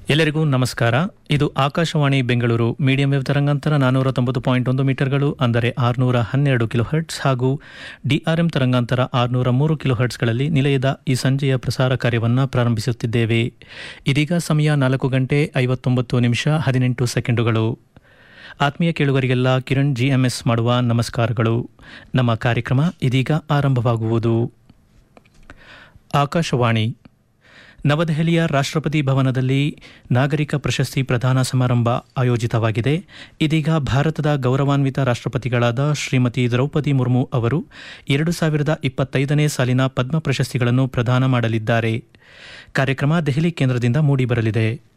ಎಲ್ಲರಿಗೂ ನಮಸ್ಕಾರ ಇದು ಆಕಾಶವಾಣಿ ಬೆಂಗಳೂರು ಮೀಡಿಯಂ ವೇವ್ ತರಂಗಾಂತರ ನಾನ್ನೂರ ತೊಂಬತ್ತು ಪಾಯಿಂಟ್ ಒಂದು ಮೀಟರ್ಗಳು ಅಂದರೆ ಆರುನೂರ ಹನ್ನೆರಡು ಕಿಲೋ ಹರ್ಟ್ಸ್ ಹಾಗೂ ಡಿಆರ್ಎಂ ತರಂಗಾಂತರ ಆರುನೂರ ಮೂರು ಕಿಲೋ ಹರ್ಟ್ಸ್ಗಳಲ್ಲಿ ನಿಲಯದ ಈ ಸಂಜೆಯ ಪ್ರಸಾರ ಕಾರ್ಯವನ್ನು ಪ್ರಾರಂಭಿಸುತ್ತಿದ್ದೇವೆ ಇದೀಗ ಸಮಯ ನಾಲ್ಕು ಗಂಟೆ ಐವತ್ತೊಂಬತ್ತು ನಿಮಿಷ ಹದಿನೆಂಟು ಸೆಕೆಂಡುಗಳು ಆತ್ಮೀಯ ಕೇಳುಗರಿಗೆಲ್ಲ ಕಿರಣ್ ಜಿಎಂಎಸ್ ಮಾಡುವ ನಮಸ್ಕಾರಗಳು ನಮ್ಮ ಕಾರ್ಯಕ್ರಮ ಇದೀಗ ಆರಂಭವಾಗುವುದು ಆಕಾಶವಾಣಿ ನವದೆಹಲಿಯ ರಾಷ್ಟ್ರಪತಿ ಭವನದಲ್ಲಿ ನಾಗರಿಕ ಪ್ರಶಸ್ತಿ ಪ್ರದಾನ ಸಮಾರಂಭ ಆಯೋಜಿತವಾಗಿದೆ ಇದೀಗ ಭಾರತದ ಗೌರವಾನ್ವಿತ ರಾಷ್ಟ್ರಪತಿಗಳಾದ ಶ್ರೀಮತಿ ದ್ರೌಪದಿ ಮುರ್ಮು ಅವರು ಎರಡು ಸಾವಿರದ ಇಪ್ಪತ್ತೈದನೇ ಸಾಲಿನ ಪದ್ಮ ಪ್ರಶಸ್ತಿಗಳನ್ನು ಪ್ರದಾನ ಮಾಡಲಿದ್ದಾರೆ ಕಾರ್ಯಕ್ರಮ ದೆಹಲಿ ಕೇಂದ್ರದಿಂದ ಮೂಡಿಬರಲಿದೆ